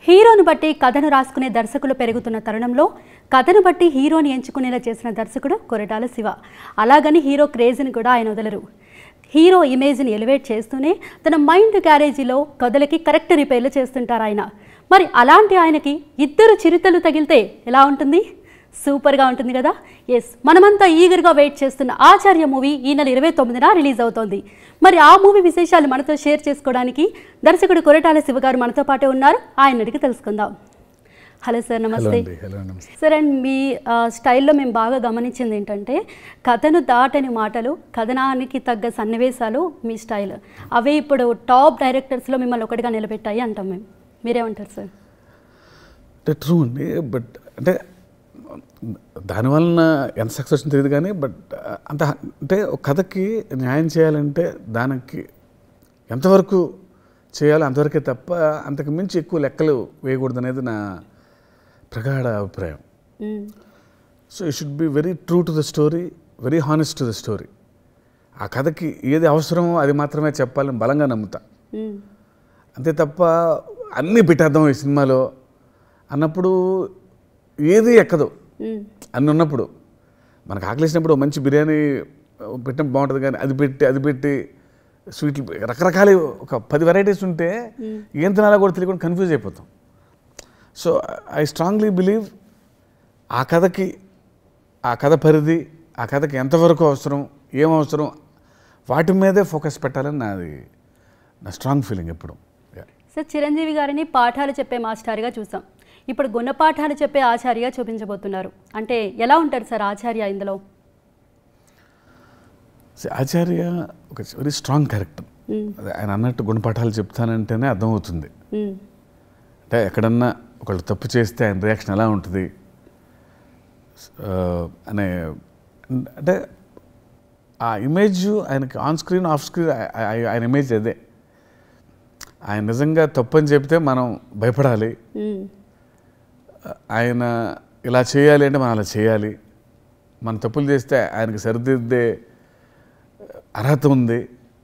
హీరోను బట్టి కథను రాసుకునే దర్శకులు పెరుగుతున్న తరుణంలో కథను బట్టి హీరోని ఎంచుకునేలా చేసిన దర్శకుడు కొరటాల శివ అలాగని హీరో క్రేజ్ని కూడా ఆయన వదలరు హీరో ఇమేజ్ని ఎలివేట్ చేస్తూనే తన మైండ్ గ్యారేజీలో కథలకి కరెక్ట్ రిపేర్లు చేస్తుంటారు ఆయన మరి అలాంటి ఆయనకి ఇద్దరు చిరుతలు తగిలితే ఎలా ఉంటుంది సూపర్గా ఉంటుంది కదా ఎస్ మనమంతా ఈగర్గా వెయిట్ చేస్తున్న ఆచార్య మూవీ ఈ నెల ఇరవై తొమ్మిదిన రిలీజ్ అవుతోంది మరి ఆ మూవీ విశేషాలు మనతో షేర్ చేసుకోవడానికి దర్శకుడు కొరటాల శివ గారు మనతో పాటే ఉన్నారు ఆయన అడిగి తెలుసుకుందాం హలో సార్ హలో నమస్తే అండి హలో నమస్తే సార్ అండ్ మీ ఆ, స్టైల్లో మేము బాగా గమనించింది ఏంటంటే కథను దాటని మాటలు కథనానికి తగ్గ సన్నివేశాలు మీ స్టైల్ అవే ఇప్పుడు టాప్ డైరెక్టర్స్లో మిమ్మల్ని ఒకటిగా నిలబెట్టాయి అంటాం మేము మీరేమంటారు సార్ అంటే ట్రూ అండి బట్ అంటే దానివలన ఎంత సక్సెస్ వచ్చిందో తెలియదు కానీ బట్ అంత అంటే ఒక కథకి న్యాయం చేయాలంటే దానికి ఎంతవరకు చేయాలో అంతవరకే తప్ప అంతకు మించి ఎక్కువ లెక్కలు వేయకూడదు అనేది నా ప్రగాఢ అభిప్రాయం hmm. So you should be very true to the story very honest to the story ఆ కథకి ఏది అవసరమో అది మాత్రమే చెప్పాలని బలంగా నమ్ముతా మ్మ్. అంతే అంతే తప్ప అన్నీ పెట్టేద్దాం ఈ సినిమాలో అన్నప్పుడు ఏది ఎక్కదు మ్మ్. అన్ని ఉన్నప్పుడు మనకు ఆకలేసినప్పుడు ఓ మంచి బిర్యానీ పెట్టడం బాగుంటుంది కానీ అది పెట్టి అది పెట్టి స్వీట్లు రకరకాల ఒక పది వెరైటీస్ ఉంటే ఏం తినాలో కూడా తెలియకుండా కన్ఫ్యూజ్ అయిపోతాం సో ఐ స్ట్రాంగ్లీ బిలీవ్ ఆ కథకి ఆ కథ పరిధి ఆ కథకి ఎంతవరకు అవసరం ఏం అవసరం వాటి మీదే ఫోకస్ పెట్టాలని నాది నా స్ట్రాంగ్ ఫీలింగ్ ఎప్పుడు Yeah. సార్ చిరంజీవి గారిని పాఠాలు చెప్పే మాస్టర్గా చూసాం ఇప్పుడు గుణపాఠాలు చెప్పే ఆచార్యగా చూపించబోతున్నారు అంటే ఎలా ఉంటారు సార్ ఆచార్య ఇందులో See, ఆచార్య ఒక వెరీ స్ట్రాంగ్ క్యారెక్టర్ మ్మ్. అదే ఆయన అన్నట్టు గుణపాఠాలు చెప్తానంటేనే అర్థమవుతుంది మ్మ్. అంటే ఎక్కడన్నా ఒకళ్ళు తప్పు చేస్తే ఆయన రియాక్షన్ ఎలా ఉంటుంది ఆ, అనే అంటే ఆ ఇమేజ్ ఆయనకి ఆన్ స్క్రీన్ ఆఫ్ స్క్రీన్ ఆయన ఇమేజ్ అదే ఆయన నిజంగా తప్పు అని చెప్తే మనం భయపడాలి మ్మ్. ఆయన ఇలా చేయాలి అంటే మనం అలా చేయాలి మన తప్పులు చేస్తే ఆయనకి సరిదిద్దే అర్హత ఉంది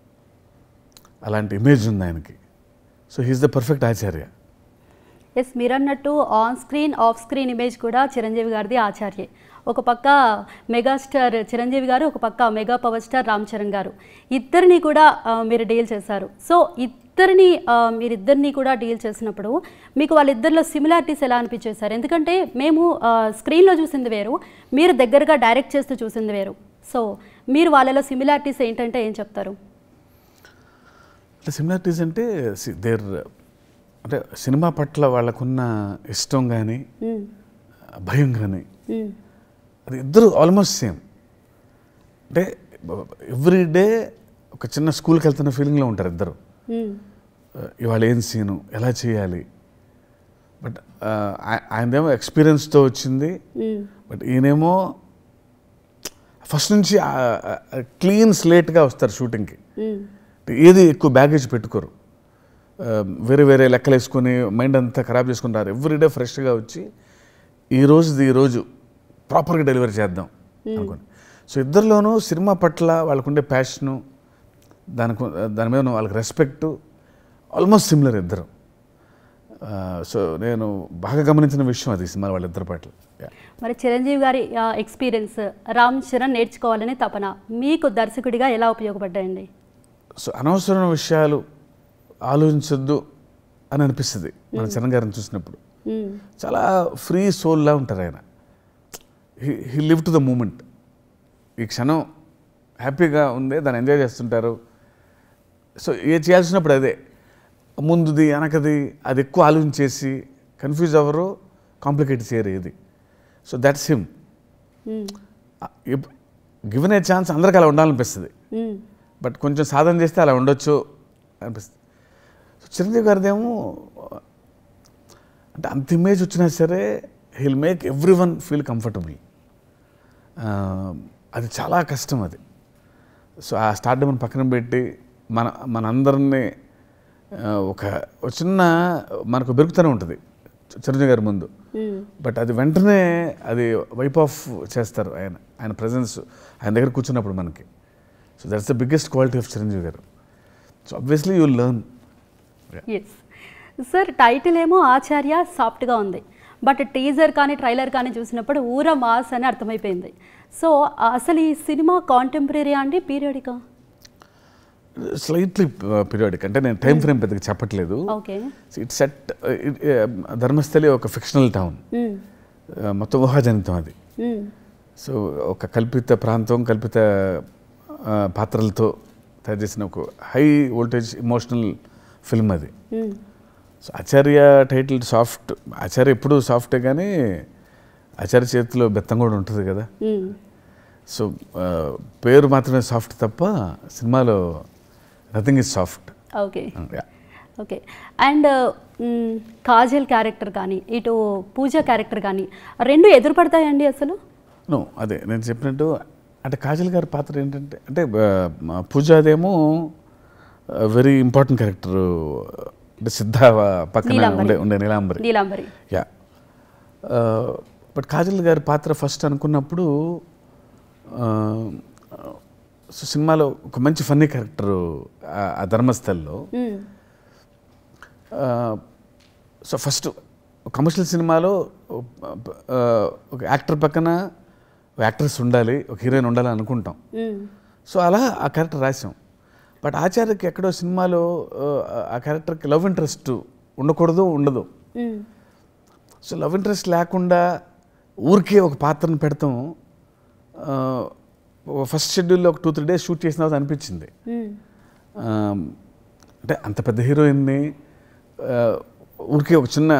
అలాంటి ఇమేజ్ ఉంది ఆయనకి so he's the perfect Acharya as మీరన్నట్టు on screen off screen image కూడా చిరంజీవి గారిది ఆచార్యే ఒక పక్క మెగాస్టార్ చిరంజీవి గారు ఒక పక్క mega power star Ram Charan garu ఇద్దరిని కూడా ఆ, మీరు డీల్ చేశారు సో ఇద్దరిని ఆ, మీరిద్దరిని కూడా డీల్ చేసినప్పుడు మీకు వాళ్ళిద్దరిలో సిమిలారిటీస్ ఎలా అనిపించేది సార్ ఎందుకంటే మేము ఆ, స్క్రీన్లో చూసింది వేరు మీరు దగ్గరగా డైరెక్ట్ చేస్తూ చూసింది వేరు సో మీరు వాళ్ళలో సిమిలారిటీస్ ఏంటంటే ఏం చెప్తారు అంటే సిమిలారిటీస్ అంటే దేర్ అంటే సినిమా పట్ల వాళ్ళకున్న ఇష్టం కానీ మ్మ్. భయం కానీ మ్మ్. అది ఇద్దరు ఆల్మోస్ట్ సేమ్ అంటే ఎవ్రీ డే ఒక చిన్న స్కూల్కి వెళ్తున్న ఫీలింగ్లో ఉంటారు ఇద్దరు మ్మ్. ఇవాళ ఏం సీను ఎలా చేయాలి బట్ ఆయనదేమో ఎక్స్పీరియన్స్తో వచ్చింది మ్మ్. బట్ ఈయనేమో ఫస్ట్ నుంచి క్లీన్ స్లేట్గా వస్తారు షూటింగ్కి మ్మ్. ఏది ఎక్కువ బ్యాగేజ్ పెట్టుకోరు ఆ, వేరే వేరే లెక్కలు వేసుకొని మైండ్ అంతా ఖరాబ్ చేసుకుంటారు ఎవ్రీడే ఫ్రెష్గా వచ్చి ఈ రోజుది ఈ రోజు ప్రాపర్గా డెలివరీ చేద్దాం అనుకోండి సో ఇద్దరిలోనూ సినిమా పట్ల వాళ్ళకుండే ప్యాషను దానికి దాని మీద ఉన్న వాళ్ళకి రెస్పెక్టు ఆల్మోస్ట్ సిమిలర్ ఇద్దరు ఆ, సో నేను బాగా గమనించిన విషయం అది సినిమా వాళ్ళిద్దరి పట్ల Yeah. మరి చిరంజీవి గారి ఆ, ఎక్స్పీరియన్స్ రామ్ చరణ్ నేర్చుకోవాలని తపన మీకు దర్శకుడిగా ఎలా ఉపయోగపడ్డాయండి సో అనవసరమైన విషయాలు ఆలోచించొద్దు అని అనిపిస్తుంది మన చరణ్ గారిని చూసినప్పుడు మ్మ్. చాలా ఫ్రీ సోల్లా ఉంటారు ఆయన he live to the moment ఈ క్షణం హ్యాపీగా ఉంది దాన్ని ఎంజాయ్ చేస్తుంటారు సో ఏ చేయాల్సినప్పుడు అదే ముందుది వెనకది అది ఎక్కువ ఆలోచించేసి కన్ఫ్యూజ్ అవ్వరు కాంప్లికేట్ చేయరు ఏది so that's him hmm. Given a chance అందరికీ అలా ఉండాలనిపిస్తుంది మ్మ్. బట్ కొంచెం సాధన చేస్తే అలా ఉండొచ్చు అనిపిస్తుంది సో చిరంజీవి గారిదేమో అంటే అంత ఇమేజ్ వచ్చినా సరే he'll make everyone feel comfortable అది చాలా కష్టం అది సో ఆ స్టార్ట్ మనం పక్కన పెట్టి మన మనందరినీ ఆ, ఒక ఒక చిన్న మనకు బెరుకుతూనే ఉంటుంది చిరంజీవి గారి ముందు మ్మ్. బట్ అది వెంటనే అది వైప్ ఆఫ్ చేస్తారు ఆయన ఆయన ప్రజెన్స్ ఆయన దగ్గర కూర్చున్నప్పుడు మనకి so that's the biggest quality of Chiranjeevi garu so obviously you learn as sir title ఏమో ఆచార్య సాఫ్ట్గా ఉంది బట్ టీజర్ కానీ ట్రైలర్ కానీ చూసినప్పుడు ఊర మాస్ అని అర్థమైపోయింది సో అసలు ఈ సినిమా కాంటెంపరీ అండి పీరియడికా స్లైట్లీ పీరియాడిక్ అంటే నేను టైం ఫ్రేమ్ పెద్దగా చెప్పట్లేదు ఓకే ఇట్ సెట్ ధర్మస్థలి ఒక ఫిక్షనల్ టౌన్ మొత్తం ఊహాజనితం అది సో ఒక కల్పిత ప్రాంతం కల్పిత ఆ, పాత్రలతో తయారు చేసిన ఒక హై వోల్టేజ్ ఇమోషనల్ ఫిల్మ్ అది so Acharya title soft Acharya ఎప్పుడు సాఫ్టే కానీ ఆచార్య చేతిలో బెత్తం కూడా ఉంటుంది కదా సో ఆ, పేరు మాత్రమే సాఫ్ట్ తప్ప సినిమాలో nothing is soft okay okay and hmm, Kajal character కానీ ఇటు పూజ క్యారెక్టర్ కానీ రెండు ఎదురుపడతాయండి అసలు నో అదే నేను చెప్పినట్టు అంటే కాజల్ గారి పాత్ర ఏంటంటే అంటే ఆ, మా పూజాదేమో వెరీ ఇంపార్టెంట్ క్యారెక్టర్ అంటే సిద్ధ పక్కన నీలాంబరి. ఉండే ఉండే నీలాంబరి నీలాంబరి యా బట్ కాజల్ గారి పాత్ర ఫస్ట్ అనుకున్నప్పుడు ఆ, సో సినిమాలో ఒక మంచి ఫన్నీ క్యారెక్టర్ ఆ ధర్మస్థల్లో మ్, సో ఫస్ట్ కమర్షియల్ సినిమాలో ఆ, ఒక యాక్టర్ పక్కన ఒక యాక్ట్రెస్ ఉండాలి ఒక హీరోయిన్ ఉండాలి అనుకుంటాం మ్, సో అలా ఆ క్యారెక్టర్ రాసాం బట్ ఆచార్యకి ఎక్కడో సినిమాలో ఆ, ఆ క్యారెక్టర్కి లవ్ ఇంట్రెస్ట్ ఉండకూడదు ఉండదు మ్, సో లవ్ ఇంట్రెస్ట్ లేకుండా ఊరికే ఒక పాత్రను పెడతాం ఫస్ట్ షెడ్యూల్లో ఒక టూ త్రీ డేస్ షూట్ చేసిన తర్వాత అనిపించింది మ్, ఆ, అంటే అంత పెద్ద హీరోయిన్ని ఆ, ఊరికే ఒక చిన్న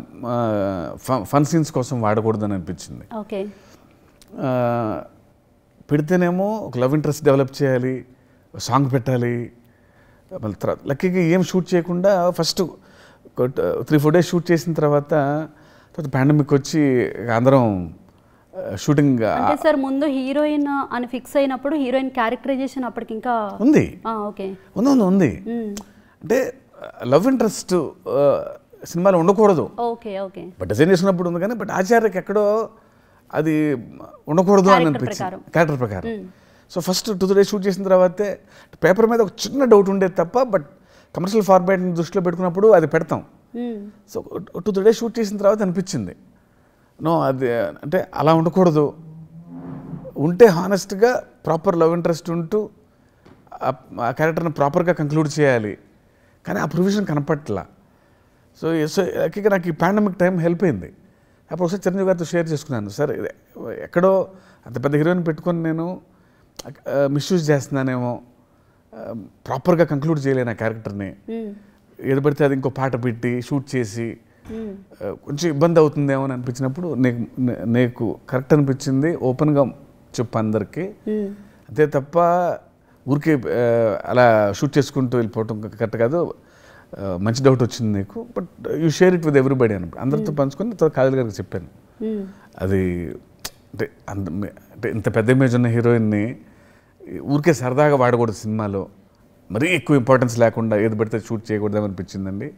ఫన్ సీన్స్ కోసం వాడకూడదని అనిపించింది ఓకే ఆ, పెడితేనేమో ఒక లవ్ ఇంట్రెస్ట్ డెవలప్ చేయాలి సాంగ్ పెట్టాలి మళ్ళీ తర్వాత లక్కీగా ఏం షూట్ చేయకుండా first three four days shoot చేసిన తర్వాత తర్వాత పాండమిక్ వచ్చి అందరం షూటింగ్ అంటే సార్ ముందు హీరోయిన్ అని ఫిక్స్ అయినప్పుడు హీరోయిన్ క్యారెక్టరైజేషన్ అప్పటికి ఇంకా ఉంది ఆ, ఓకే ఉంది ఉంది ఉంది మ్, అంటే లవ్ ఇంట్రెస్ట్ సినిమాలో ఉండకూడదు ఓకే ఓకే బట్ డిజైన్ చేసినప్పుడు ఉంది కానీ బట్ ఆచార్యకి ఎక్కడో అది ఉండకూడదు అని Character అనిపించింది ప్రకారం. క్యారెక్టర్ ప్రకారం so first two days shoot చేసిన తర్వాతే పేపర్ మీద ఒక చిన్న డౌట్ ఉండేది తప్ప బట్ కమర్షియల్ ఫార్మాట్ని దృష్టిలో పెట్టుకున్నప్పుడు అది పెడతాం hmm, so two three days shoot చేసిన తర్వాత అనిపించింది నో అది అంటే అలా ఉండకూడదు ఉంటే హానెస్ట్గా ప్రాపర్ లవ్ ఇంట్రెస్ట్ ఉంటూ ఆ- ఆ క్యారెక్టర్ని ప్రాపర్గా కంక్లూడ్ చేయాలి కానీ ఆ ప్రొవిజన్ కనపట్లా సో సో లక్కీగా నాకు ఈ పాండమిక్ టైం హెల్ప్ అయింది అప్పుడు ఒకసారి చిరంజీవి గారితో షేర్ చేసుకున్నాను సార్ ఇది ఎక్కడో అంత పెద్ద హీరోయిన్ పెట్టుకొని నేను మిస్యూజ్ చేస్తున్నానేమో ప్రాపర్గా కంక్లూడ్ చేయలేను ఆ క్యారెక్టర్ని మ్, ఏది పడితే అది ఇంకో పాట పెట్టి షూట్ చేసి మ్, ఆ, కొంచెం ఇబ్బంది అవుతుందేమో అని అనిపించినప్పుడు నీకు నే- నీకు కరెక్ట్ అనిపించింది ఓపెన్గా చెప్పు అందరికీ మ్, అంతే తప్ప ఊరికే ఆ, అలా షూట్ చేసుకుంటూ వెళ్ళిపోవటం కరెక్ట్ కాదు ఆ, మంచి డౌట్ వచ్చింది నీకు but you share it with everybody అన్నప్పుడు అందరితో పంచుకొని తర్వాత కాజల్ గారికి చెప్పాను మ్, అది అంటే అంత అంటే ఇంత పెద్ద ఇమేజ్ ఉన్న హీరోయిన్ని ఊరికే సరదాగా వాడకూడదు సినిమాలో మరీ ఎక్కువ ఇంపార్టెన్స్ లేకుండా ఏది పడితే షూట్ చేయకూడదు అనిపించిందండి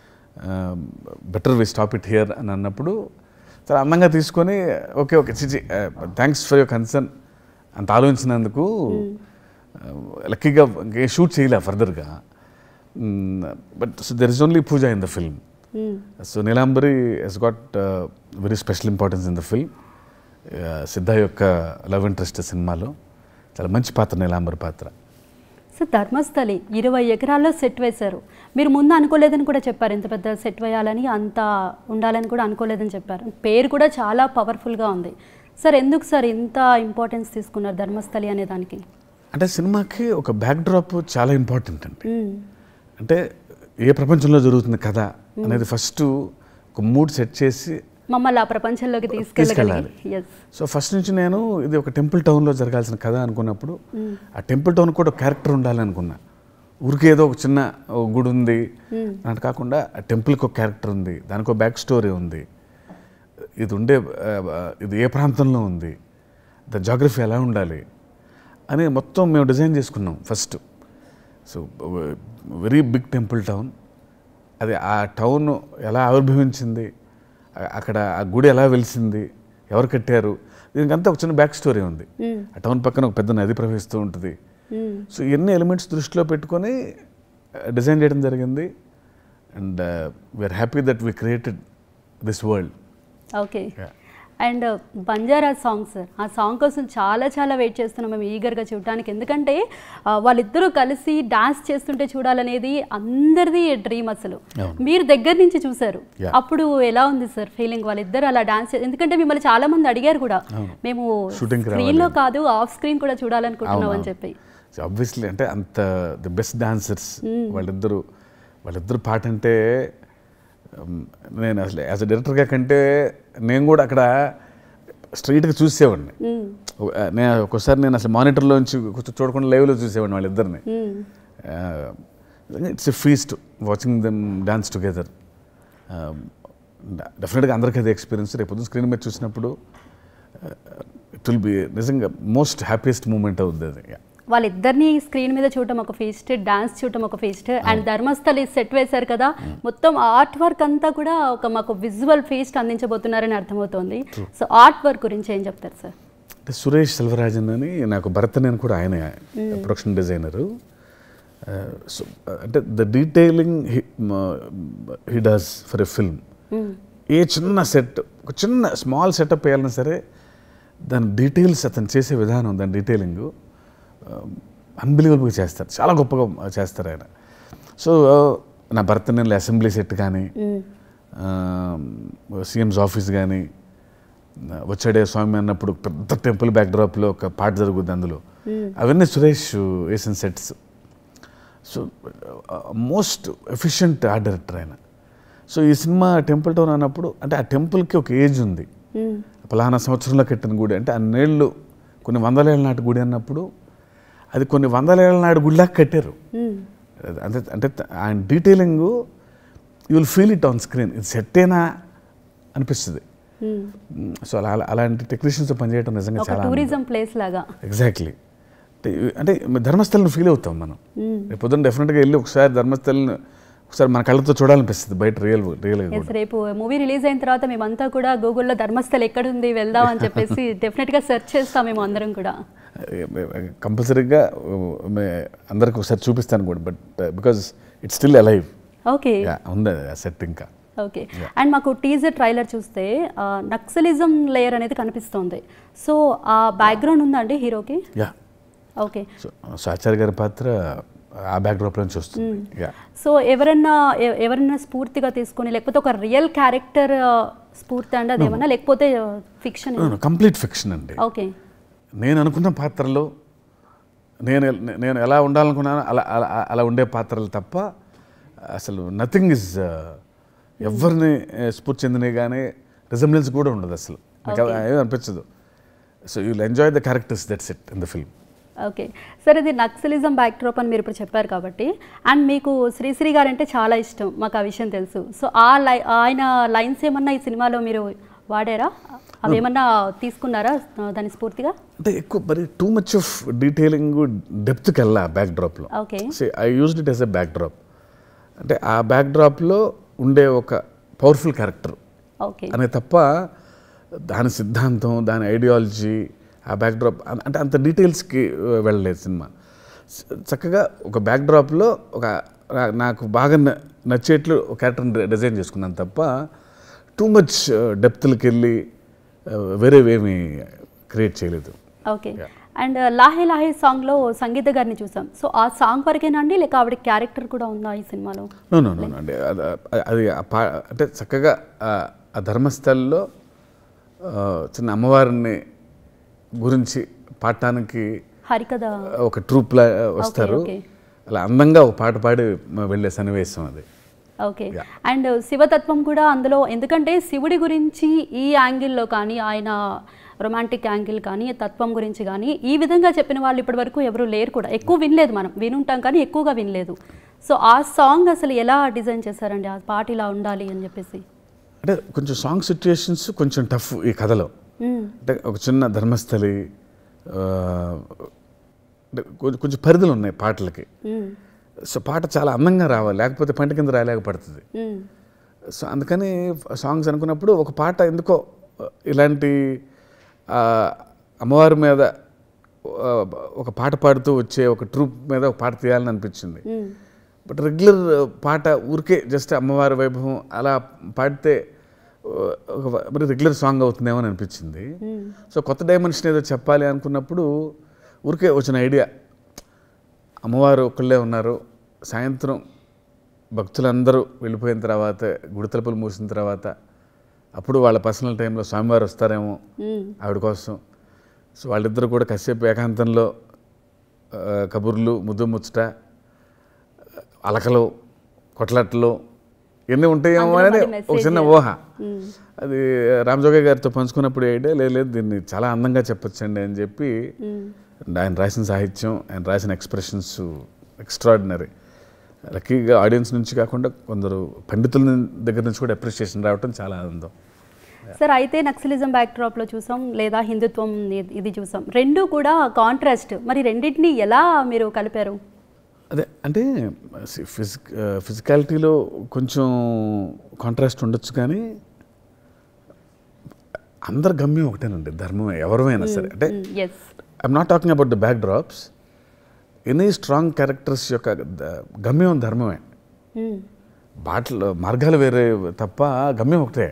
better we stop it here అని అన్నప్పుడు చాలా అందంగా తీసుకొని ఓకే ఓకే చిచి థ్యాంక్స్ ఫర్ యువర్ కన్సర్న్ అంత ఆలోచించినందుకు లక్కీగా ఇంకే షూట్ చేయలే ఫర్దర్గా but so there is only Pooja in the film hmm. So Neelambari he's got very special importance in the film Siddha యొక్క లవ్ ఇంట్రెస్ట్ సినిమాలో చాలా మంచి పాత్ర నీలాంబరి పాత్ర సో ధర్మస్థలి ఇరవై ఎకరాల్లో సెట్ వేశారు మీరు ముందు అనుకోలేదని కూడా చెప్పారు ఇంత పెద్ద సెట్ వేయాలని అంత ఉండాలని కూడా అనుకోలేదని చెప్పారు పేరు కూడా చాలా పవర్ఫుల్గా ఉంది సార్ ఎందుకు సార్ ఇంత ఇంపార్టెన్స్ తీసుకున్నారు ధర్మస్థలి అనే దానికి అంటే సినిమాకి ఒక బ్యాక్ డ్రాప్ చాలా ఇంపార్టెంట్ అండి మ్మ్. అంటే ఏ ప్రపంచంలో జరుగుతుంది కథ అనేది ఫస్ట్ ఒక మూడ్ సెట్ చేసి మమ్మల్ని ఆ ప్రపంచంలోకి తీసుకెళ్ళగలిగి ఎస్ సో ఫస్ట్ నుంచి నేను ఇది ఒక టెంపుల్ టౌన్లో జరగాల్సిన కథ అనుకున్నప్పుడు ఆ టెంపుల్ టౌన్ కూడా ఒక క్యారెక్టర్ ఉండాలనుకున్నా ఊరికే ఏదో ఒక చిన్న ఒక గుడి ఉంది అంటే కాకుండా ఆ టెంపుల్కి ఒక క్యారెక్టర్ ఉంది దానికి ఒక బ్యాక్ స్టోరీ ఉంది ఇది ఉండే ఆ, ఆ, ఇది ఏ ప్రాంతంలో ఉంది ద జాగ్రఫీ ఎలా ఉండాలి అని మొత్తం మేము డిజైన్ చేసుకున్నాం first so very big temple town అది ఆ టౌన్ ఎలా ఆవిర్భవించింది ఆ- అక్కడ ఆ గుడి ఎలా వెలిసింది ఎవరు కట్టారు దీనికంతా ఒక చిన్న బ్యాక్ స్టోరీ ఉంది ఆ టౌన్ పక్కన ఒక పెద్ద నది ప్రవహిస్తూ ఉంటుంది మ్మ్. సో ఇవన్నీ ఎలిమెంట్స్ దృష్టిలో పెట్టుకొని డిజైన్ చేయడం జరిగింది and we are happy that we created this world okay and Banjara song sir ఆ సాంగ్ కోసం చాలా చాలా వెయిట్ చేస్తున్నాం మేము ఈగర్గా చూడడానికి ఎందుకంటే ఆ, వాళ్ళిద్దరూ కలిసి డాన్స్ చేస్తుంటే చూడాలనేది అందరిది డ్రీమ్ అసలు అవును. మీరు దగ్గర నుంచి చూసారు Yeah. అప్పుడు ఎలా ఉంది సార్ ఫీలింగ్ వాళ్ళిద్దరు అలా డాన్స్ ఎందుకంటే మిమ్మల్ని చాలా మంది అడిగారు కూడా అవును. మేము Shooting కి స్క్రీన్ లో కాదు ఆఫ్ స్క్రీన్ కూడా చూడాలనుకుంటున్నాం అని చెప్పి ఆబ్వియస్లీ అంటే అంత ది బెస్ట్ డాన్సర్స్ వాళ్ళిద్దరు వాళ్ళిద్దరు పాట అంటే um, నేను అసలు యాజ్ అ డైరెక్టర్గా కంటే నేను కూడా అక్కడ స్ట్రైట్గా చూసేవాడిని మ్మ్. ఒక- నేను ఒక్కోసారి నేను అసలు మానిటర్లోంచి కొంచెం చూడకుండా లైవ్లో చూసేవాడిని వాళ్ళిద్దరిని hmm. It's a feast watching them dance together డెఫినెట్గా అందరికీ అదే ఎక్స్పీరియన్స్ రేపు పొద్దున్న స్క్రీన్ మీద చూసినప్పుడు ఇట్ విల్ బి నిజంగా మోస్ట్ హ్యాపీయెస్ట్ మూమెంట్ అవుతుంది అది Yeah. వాళ్ళిద్దరిని స్క్రీన్ మీద చూడటం ఒక ఫీస్ట్ డాన్స్ చూడటం ఒక ఫీస్ట్ అండ్ ధర్మస్థలి సెట్ వేశారు కదా మొత్తం ఆర్ట్ వర్క్ అంతా కూడా ఒక మాకు విజువల్ ఫీస్ట్ అందించబోతున్నారని అర్థమవుతోంది సో ఆర్ట్ వర్క్ గురించి ఏం చెప్తారు సార్ అంటే సురేష్ సెల్వరాజన్ అని నాకు భరత్ నేను కూడా ఆయన ప్రొడక్షన్ డిజైనరు సో అంటే the detailing he does for a film ఏ చిన్న సెట్ ఒక చిన్న స్మాల్ సెటప్ వేయాలన్నా సరే దాని డీటెయిల్స్ అతను చేసే విధానం దాని డీటెయిలింగ్ అన్బిలీవబుల్గా చేస్తారు చాలా గొప్పగా చేస్తారు ఆయన సో నా భర్త నేను అసెంబ్లీ సెట్ కానీ సీఎంస్ ఆఫీస్ కానీ వచ్చాడే స్వామి అన్నప్పుడు పెద్ద టెంపుల్ బ్యాక్డ్రాప్లో ఒక పాట జరుగుద్ది అందులో అవన్నీ సురేష్ వేసిన sets so most efficient art director ఆయన సో ఈ సినిమా టెంపుల్ టౌన్ అన్నప్పుడు అంటే ఆ టెంపుల్కి ఒక ఏజ్ ఉంది పలానా సంవత్సరంలో కట్టిన గుడి అంటే అన్నేళ్ళు కొన్ని వందల ఏళ్ళ నాటి గుడి అన్నప్పుడు అది కొన్ని వందల ఏళ్ళ నాటి గుడిలాగా కట్టారు అంటే అంటే ఆయన detailing you will feel it on screen ఇది సెట్టేనా అనిపిస్తుంది సో అలా అలా- అలాంటి టెక్నీషియన్స్ పనిచేయడం నిజంగా ఒక చాలా టూరిజం ప్లేస్ లాగా ఎగ్జాక్ట్లీ అంటే ధర్మస్థలను ఫీల్ అవుతాం మనం రేపు పొద్దున్న డెఫినెట్గా వెళ్ళి ఒకసారి ధర్మస్థలను ఒకసారి మన కళ్ళతో చూడాలనిపిస్తుంది బయట రియల్ రియల్గా ఎస్ రేపు మూవీ రిలీజ్ అయిన తర్వాత మేమంతా కూడా గూగుల్లో ధర్మస్థల్ ఎక్కడుంది వెళ్దాం అని చెప్పేసి డెఫినెట్గా సెర్చ్ చేస్తాం మేము అందరం కూడా కంపల్సరీగా అందరికి ఒకసారి చూపిస్తాను కూడా but because it's still alive okay ఉంది ఆ సెట్ ఇంకా ఓకే అండ్ మాకు టీజర్ ట్రైలర్ చూస్తే ఆ, నక్సలిజం లేయర్ అనేది కనిపిస్తోంది సో ఆ బ్యాక్గ్రౌండ్ ఉందండి హీరోకి yeah okay so so Acharya గారి పాత్ర ఆ బ్యాక్డ్రాప్ నుంచి వస్తుంది యా సో ఎవరన్నా ఎ- ఎవరన్నా స్ఫూర్తిగా తీసుకొని లేకపోతే ఒక రియల్ క్యారెక్టర్ స్ఫూర్తి అండి అదేమన్నా లేకపోతే ఫిక్షన్ కంప్లీట్ ఫిక్షన్ అండి ఓకే నేను అనుకున్న పాత్రలో నేను ఎల్- నేను ఎలా ఉండాలనుకున్నానో అలా అలా అలా ఉండే పాత్రలు తప్ప అసలు నథింగ్ ఇస్ ఎవరిని eh, స్ఫూర్తి చెందినవి కానీ రిజంబ్లెన్స్ కూడా ఉండదు అసలు మీకు Okay. ఏమీ అనిపించదు so you will enjoy the characters that's it in the film okay సరే ఇది నక్సలిజం బ్యాక్డ్రాప్ అని మీరు ఇప్పుడు చెప్పారు కాబట్టి అండ్ మీకు శ్రీశ్రీ గారు అంటే చాలా ఇష్టం మాకు ఆ విషయం తెలుసు సో ఆ లై ఆయన లైన్స్ ఏమన్నా ఈ సినిమాలో మీరు వాడారా అవి ఏమన్నా తీసుకున్నారా ఆ, దాని స్ఫూర్తిగా అంటే ఎక్కువ మరి టూ మచ్ ఆఫ్ డీటెయిలింగ్ డెప్త్కి వెళ్ళా బ్యాక్ డ్రాప్లో okay I used it as a backdrop అంటే ఆ బ్యాక్ డ్రాప్లో ఉండే ఒక పవర్ఫుల్ క్యారెక్టర్ ఓకే అనే తప్ప దాని సిద్ధాంతం దాని ఐడియాలజీ ఆ బ్యాక్డ్రాప్ అంటే అంత డీటెయిల్స్కి వెళ్ళలేదు సినిమా స- చక్కగా ఒక బ్యాక్డ్రాప్లో ఒక నా- నాకు బాగా న- నచ్చేట్లు ఒక క్యారెక్టర్ని డిజైన్ చేసుకున్నాను తప్ప టూ మచ్ డెప్త్లకి వెళ్ళి ఆ, వేరేవేమీ క్రియేట్ చేయలేదు ఓకే అండ్ లాహే లాహే సాంగ్లో సంగీత గారిని చూసాం సో ఆ సాంగ్ వరకేనండి లేక ఆవిడ క్యారెక్టర్ కూడా ఉందా ఈ సినిమాలో నో నో నో అంటే అది- అది ఆ పా అంటే చక్కగా ఆ- ఆ ధర్మస్థల్లో ఆ, చిన్న అమ్మవారిని గురించి పాడటానికి హరికథ ఒక ట్రూప్లా వస్తారు ఓకే. అలా అందంగా ఒక పాట పాడి వెళ్ళే సన్నివేశం అది ఓకే Yeah. అండ్ శివతత్వం కూడా అందులో ఎందుకంటే శివుడి గురించి ఈ యాంగిల్లో కానీ ఆయన రొమాంటిక్ యాంగిల్ కానీ తత్వం గురించి కానీ ఈ విధంగా చెప్పిన వాళ్ళు ఇప్పటి వరకు ఎవరు లేరు కూడా ఎక్కువ వినలేదు మనం వినుంటాం కానీ ఎక్కువగా వినలేదు సో ఆ సాంగ్ అసలు ఎలా డిజైన్ చేశారండి ఆ పాట ఇలా ఉండాలి అని చెప్పేసి అంటే కొంచెం సాంగ్ సిచ్యుయేషన్స్ కొంచెం టఫ్ ఈ కథలో మ్మ్. అంటే ఒక చిన్న ధర్మస్థలి ఆ, అంటే కొంచెం కొంచెం పరిధులు ఉన్నాయి పాటలకి మ్మ్. సో పాట చాలా అందంగా రావాలి లేకపోతే పంట కింద రాలేకపోతుంది మ్మ్. సో అందుకని సాంగ్స్ అనుకున్నప్పుడు ఒక పాట ఎందుకో ఇలాంటి ఆ, అమ్మవారి మీద ఆ, ఒక పాట పాడుతూ వచ్చే ఒక ట్రూప్ మీద ఒక పాట తీయాలని అనిపించింది మ్మ్. బట్ రెగ్యులర్ పాట ఊరికే జస్ట్ అమ్మవారి వైభవం అలా పాడితే ఓ- ఒక మరి రెగ్యులర్ సాంగ్ అవుతుందేమో అని అనిపించింది సో కొత్త డైమెన్షన్ ఏదో చెప్పాలి అనుకున్నప్పుడు ఊరికే వచ్చిన ఐడియా అమ్మవారు ఒక్కళ్ళే ఉన్నారు సాయంత్రం భక్తులందరూ వెళ్ళిపోయిన తర్వాత గుడి తలుపులు మూసిన తర్వాత అప్పుడు వాళ్ళ పర్సనల్ టైంలో స్వామివారు వస్తారేమో మ్మ్. ఆవిడ కోసం సో వాళ్ళిద్దరు కూడా కాసేపు ఏకాంతంలో ఆ, కబుర్లు ముద్దు ముచ్చట అలకలు కొట్లాట్లు ఇవన్నీ ఉంటాయేమో అందులో అనేది మరి ఒక చిన్న message. ఊహ అది రామజోగయ్య గారితో పంచుకున్నప్పుడు ఐడియా లేదు లేదు దీన్ని చాలా అందంగా చెప్పొచ్చండి అని చెప్పి మ్మ్. ఆయన రాసిన సాహిత్యం ఆయన రాసిన ఎక్స్ప్రెషన్స్ ఎక్స్ట్రాడినరీ లక్కీగా ఆడియన్స్ నుంచి కాకుండా కొందరు పండితుల దగ్గర నుంచి కూడా అప్రిషియేషన్ రావటం చాలా ఆనందం సార్ అయితే నక్సలిజం బ్యాక్డ్రాప్లో చూసాం లేదా హిందుత్వం ఇ- ఇది చూసాం రెండు కూడా కాంట్రాస్ట్ మరి రెండింటిని ఎలా మీరు కలిపారు అదే అంటే ఫిజిక్ ఫిజికాలిటీలో కొంచెం కాంట్రాస్ట్ ఉండొచ్చు కానీ అందరి గమ్యం ఒకటేనండి ధర్మమే ఎవరమైనా సరే అంటే yes I'm not talking about the backdrops any strong characters యొక్క ద- గమ్యం ధర్మమే బాటలు మార్గాలు వేరే తప్ప గమ్యం ఒకటే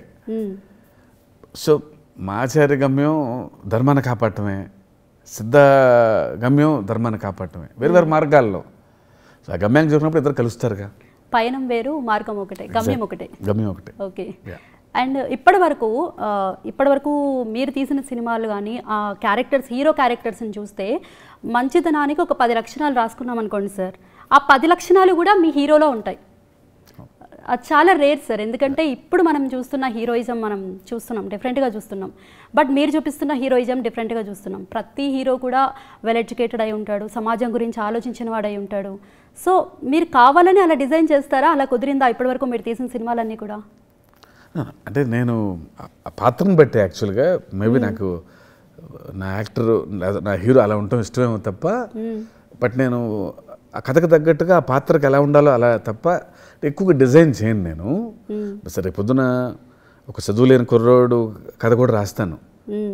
సో మా ఆచార్య గమ్యం ధర్మాన్ని కాపాడటమే సిద్ధ గమ్యం ధర్మాన్ని కాపాడటమే వేరు వేరు మార్గాల్లో సో ఆ గమ్యానికి జరిగినప్పుడు ఇద్దరు కలుస్తారుగా పయనం వేరు మార్గం ఒకటే గమ్యం ఒకటే గమ్యం ఒకటే ఓకే Yeah. అండ్ ఇప్పటి వరకు ఆ, ఇప్పటి వరకు మీరు తీసిన సినిమాలు కానీ ఆ క్యారెక్టర్స్ హీరో క్యారెక్టర్స్ని చూస్తే మంచితనానికి ఒక పది లక్షణాలు రాసుకున్నాం అనుకోండి సార్ ఆ పది లక్షణాలు కూడా మీ హీరోలో ఉంటాయి అది చాలా రేర్ సార్ ఎందుకంటే ఇప్పుడు మనం చూస్తున్న హీరోయిజం మనం చూస్తున్నాం డిఫరెంట్గా చూస్తున్నాం బట్ మీరు చూపిస్తున్న హీరోయిజం డిఫరెంట్గా చూస్తున్నాం ప్రతి హీరో కూడా వెల్ ఎడ్యుకేటెడ్ అయి ఉంటాడు సమాజం గురించి ఆలోచించిన వాడై ఉంటాడు సో మీరు కావాలని అలా డిజైన్ చేస్తారా అలా కుదిరిందా ఇప్పటివరకు మీరు తీసిన సినిమాలన్నీ కూడా అంటే నేను ఆ- ఆ పాత్రను బట్టి యాక్చువల్గా మేబీ నాకు నా యాక్టర్ నా హీరో అలా ఉండటం ఇష్టమేమో తప్ప బట్ నేను ఆ కథకు తగ్గట్టుగా ఆ పాత్రకు ఎలా ఉండాలో అలా తప్ప ఎక్కువగా డిజైన్ చేయను నేను సరే పొద్దున ఒక చదువులేని కుర్రోడు కథ కూడా రాస్తాను మ్మ్.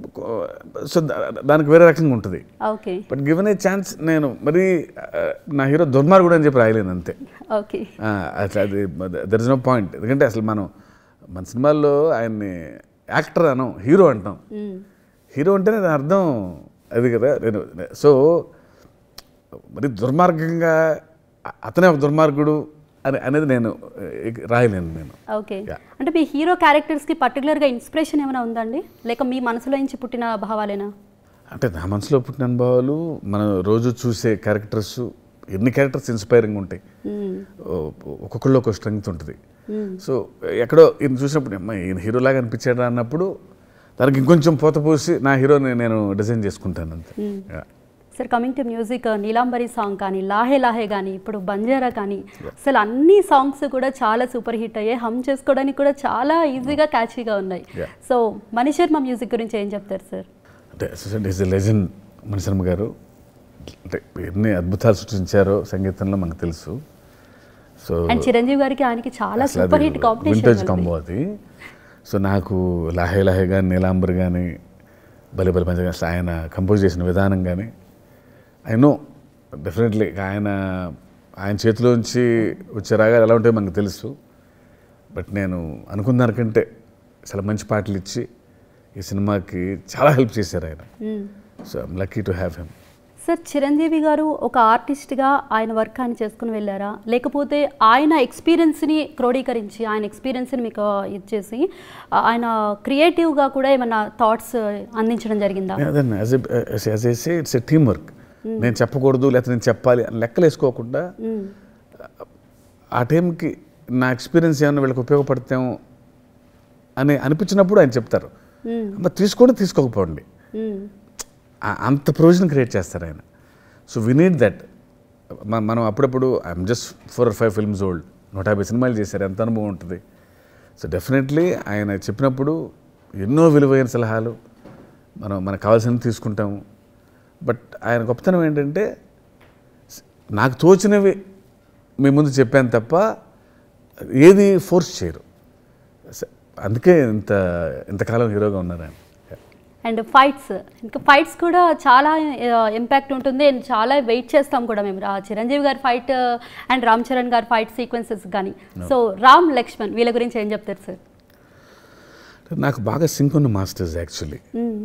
సో దా- దానికి వేరే రకంగా ఉంటుంది okay but given a chance నేను మరి ఆ, నా హీరో దుర్మార్గుడు అని చెప్పి రాయలేను అంతే ఓకే ఆ, అట్లా అది దర్ ఇస్ నో పాయింట్ ఎందుకంటే అసలు మనం మన సినిమాల్లో ఆయన్ని యాక్టర్ అనం హీరో అంటాం మ్మ్. హీరో అంటేనే దాని అర్థం అది కదా నేను సో మరి దుర్మార్గంగా అ- అతనే ఒక దుర్మార్గుడు అని అనేది నేను ఏ, రాయలేను నేను ఓకే Yeah. అంటే మీ హీరో క్యారెక్టర్స్కి పర్టికులర్గా ఇన్స్పిరేషన్ ఏమైనా ఉందండి లేక మీ మనసులో నుంచి పుట్టిన భావాలేనా అంటే నా మనసులో పుట్టిన అనుభవాలు మనం రోజు చూసే క్యారెక్టర్స్ ఎన్ని క్యారెక్టర్స్ ఇన్స్పైరింగ్ ఉంటాయి మ్మ్. ఓ- ఒక్కొక్కళ్ళు ఒక స్ట్రెంగ్త్ ఉంటుంది సో ఎక్కడో ఈయన చూసినప్పుడు అమ్మ ఈయన హీరోలాగా అనిపించాడు అన్నప్పుడు దానికి ఇంకొంచెం పోత పోసి నా హీరోని నేను డిజైన్ చేసుకుంటాను అంతే Yeah. Sir coming to music Neelambari song కానీ లాహే లాహే కానీ ఇప్పుడు బంజారా కానీ అసలు అన్ని సాంగ్స్ కూడా చాలా సూపర్ హిట్ అయ్యాయి హమ్ చేసుకోవడానికి కూడా చాలా ఈజీగా క్యాచీగా ఉన్నాయి Yeah. సో మణిశర్మ మ్యూజిక్ గురించి ఏం చెప్తారు సార్ అంటే ఈజ్ ఎ లెజెండ్ మణిశర్మ గారు అంటే ఎన్ని అద్భుతాలు సృష్టించారో సంగీతంలో మనకు తెలుసు సో అండ్ చిరంజీవి గారికి ఆయనకి చాలా అసలు సూపర్ అది హిట్ వింటేజ్ కాంపిటీషన్ కాంబో అది సో నాకు లాహే లాహే కానీ నీలాంబర్ కానీ బలి బలి పంచ అసలు ఆయన కంపోజ్ చేసిన విధానం కానీ ఐ నో డెఫినెట్లీ ఆయన ఆయన చేతిలోంచి వచ్చే రాగాలు ఎలా ఉంటాయో మనకు తెలుసు బట్ నేను అనుకున్న దానికంటే చాలా మంచి పాటలు ఇచ్చి ఈ సినిమాకి చాలా హెల్ప్ చేశారు ఆయన so I'm lucky to have him sir Chiranjeevi గారు ఒక ఆర్టిస్ట్గా ఆయన వర్క్ ఆయన చేసుకుని వెళ్ళారా లేకపోతే ఆయన ఎక్స్పీరియన్స్ని క్రోడీకరించి ఆయన ఎక్స్పీరియన్స్ని మీకు ఇచ్చేసి ఆ, ఆయన క్రియేటివ్గా కూడా ఏమన్నా థాట్స్ అందించడం జరిగిందా అదన్న as as I say it's a team work నేను చెప్పకూడదు లేకపోతే నేను చెప్పాలి అని లెక్కలు వేసుకోకుండా మ్మ్. ఆ టైంకి నా ఎక్స్పీరియన్స్ ఏమైనా వీళ్ళకి ఉపయోగపడతాము అని అనిపించినప్పుడు ఆయన చెప్తారు మ్మ్. అమ్మ తీసుకోండి తీసుకోకపోండి మ్మ్. ఆ- అంత ప్రొవిజన్ క్రియేట్ చేస్తారు ఆయన సో వి నీడ్ దట్ మనం అప్పుడప్పుడు I'm just four or five films old నూట యాభై సినిమాలు చేశారు ఎంత అనుభవం ఉంటుంది సో డెఫినెట్లీ ఆయన చెప్పినప్పుడు ఎన్నో విలువైన సలహాలు మనం మనకు కావాల్సినవి తీసుకుంటాము బట్ ఆయన గొప్పతనం ఏంటంటే స్- నాకు తోచినవి మీ ముందు చెప్పాను తప్ప ఏది ఫోర్స్ చేయరు స- అందుకే ఇంత ఇంతకాలం హీరోగా ఉన్నారు ఆయన అండ్ ఫైట్స్ ఇంకా ఫైట్స్ కూడా చాలా ఇంపాక్ట్ ఉంటుంది అండ్ చాలా వెయిట్ చేస్తాం కూడా మేము రా- చిరంజీవి గారి ఫైట్ అండ్ రామ్ చరణ్ గారి ఫైట్ సీక్వెన్సెస్ కానీ సో రామ్ లక్ష్మణ్ వీళ్ళ గురించి ఏం చెప్తారు సార్ నాకు బాగా సింక్ ఉన్న మాస్టర్స్ యాక్చువల్లీ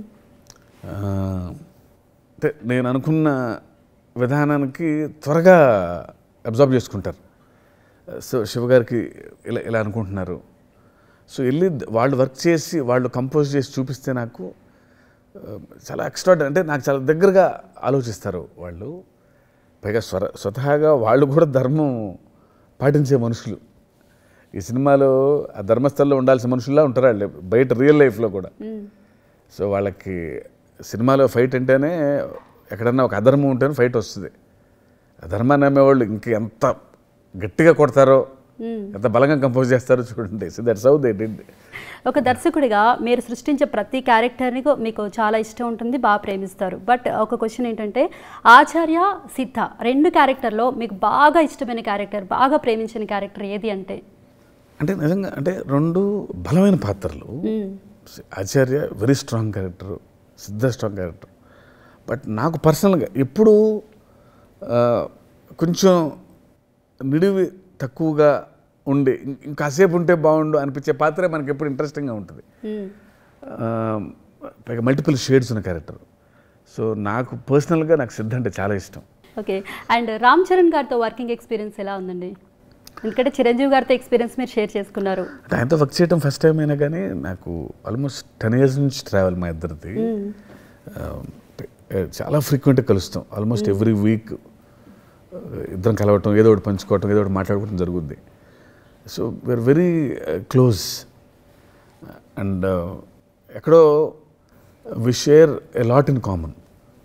అంటే నేను అనుకున్న విధానానికి త్వరగా అబ్జర్వ్ చేసుకుంటారు సో శివగారికి ఇలా ఇలా అనుకుంటున్నారు సో వెళ్ళి వాళ్ళు వర్క్ చేసి వాళ్ళు కంపోజ్ చేసి చూపిస్తే నాకు ఆ, చాలా ఎక్స్ట్రా అంటే నాకు చాలా దగ్గరగా ఆలోచిస్తారు వాళ్ళు పైగా స్వర స్వతహాగా వాళ్ళు కూడా ధర్మం పాటించే మనుషులు ఈ సినిమాలో ఆ ధర్మస్థలంలో ఉండాల్సిన మనుషుల్లా ఉంటారు వాళ్ళు బయట రియల్ లైఫ్లో కూడా సో వాళ్ళకి సినిమాలో ఫైట్ అంటేనే ఎక్కడన్నా ఒక అధర్మం ఉంటేనే ఫైట్ వస్తుంది అధర్మాన్ని నమ్మేవాళ్ళు ఇంక ఎంత గట్టిగా కొడతారో ఎంత బలంగా కంపోజ్ చేస్తారో చూడండి so that's how they did ఒక దర్శకుడిగా మీరు సృష్టించే ప్రతి క్యారెక్టర్ని కూ- మీకు చాలా ఇష్టం ఉంటుంది బాగా ప్రేమిస్తారు బట్ ఒక క్వశ్చన్ ఏంటంటే ఆచార్య సిద్ధ రెండు క్యారెక్టర్లో మీకు బాగా ఇష్టమైన క్యారెక్టర్ బాగా ప్రేమించిన క్యారెక్టర్ ఏది అంటే అంటే నిజంగా అంటే రెండు బలమైన పాత్రలు Acharya very strong character Siddha strong character but నాకు పర్సనల్గా ఎప్పుడు ఆ, కొంచెం నిడివి తక్కువగా ఉండి ఇం- ఇంకాసేపు ఉంటే బాగుండు అనిపించే పాత్రే మనకి ఎప్పుడు ఇంట్రెస్టింగ్గా ఉంటుంది ఆ, పైగా మల్టిపుల్ షేడ్స్ ఉన్న క్యారెక్టర్ సో నాకు పర్సనల్గా నాకు సిద్ధ అంటే చాలా ఇష్టం ఓకే అండ్ రామ్ చరణ్ గారితో వర్కింగ్ ఎక్స్పీరియన్స్ ఎలా ఉందండి ఎందుకంటే చిరంజీవి గారితో ఎక్స్పీరియన్స్ మీరు షేర్ చేసుకున్నారు అంటే ఆయనతో వర్క్ చేయడం ఫస్ట్ టైం అయినా కానీ నాకు ఆల్మోస్ట్ టెన్ ఇయర్స్ నుంచి ట్రావెల్ మా ఇద్దరిది ఆ, చాలా ఫ్రీక్వెంట్గా కలుస్తాం ఆల్మోస్ట్ ఎవ్రీ వీక్ ఇద్దరం కలవటం ఏదో ఒకటి పంచుకోవటం ఏదో ఒకటి మాట్లాడుకోవడం జరుగుద్ది so we are very close and ఎక్కడో we share a lot in common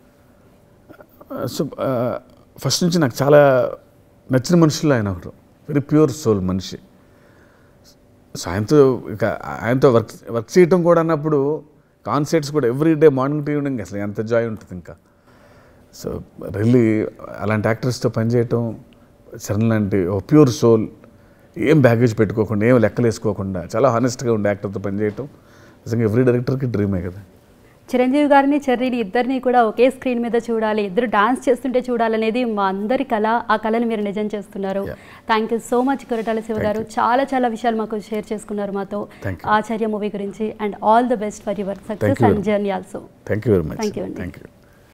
so first నుంచి నాకు చాలా నచ్చిన మనుషులు ఆయన ఒకరు వెరీ ప్యూర్ సోల్ మనిషి సో ఆయనతో ఇక ఆయనతో వర్క్ వర్క్ చేయటం కూడా అన్నప్పుడు కాన్సర్ట్స్ కూడా every day morning to evening అసలు ఎంత జాయ్ ఉంటుంది ఇంకా సో రియల్లీ అలాంటి యాక్టర్స్తో పనిచేయటం చరణ్ లాంటి ఓ ప్యూర్ సోల్ ఏం బ్యాగేజ్ పెట్టుకోకుండా ఏం లెక్కలు వేసుకోకుండా చాలా హానెస్ట్గా ఉండే యాక్టర్తో పనిచేయటం నిజంగా ఎవ్రీ డైరెక్టర్కి డ్రీమే కదా చిరంజీవి గారిని చెర్రీని ఇద్దరిని కూడా ఒకే స్క్రీన్ మీద చూడాలి ఇద్దరు డాన్స్ చేస్తుంటే చూడాలనేది మా అందరి కళ ఆ కళను మీరు నిజం చేస్తున్నారు Yeah. Thank you so much Koratala Siva గారు చాలా చాలా విషయాలు మాకు షేర్ చేసుకున్నారు మాతో Thank you. ఆచార్య మూవీ గురించి and all the best for your Thank success you and very journey also thank you very much Thank you అండి. Thank you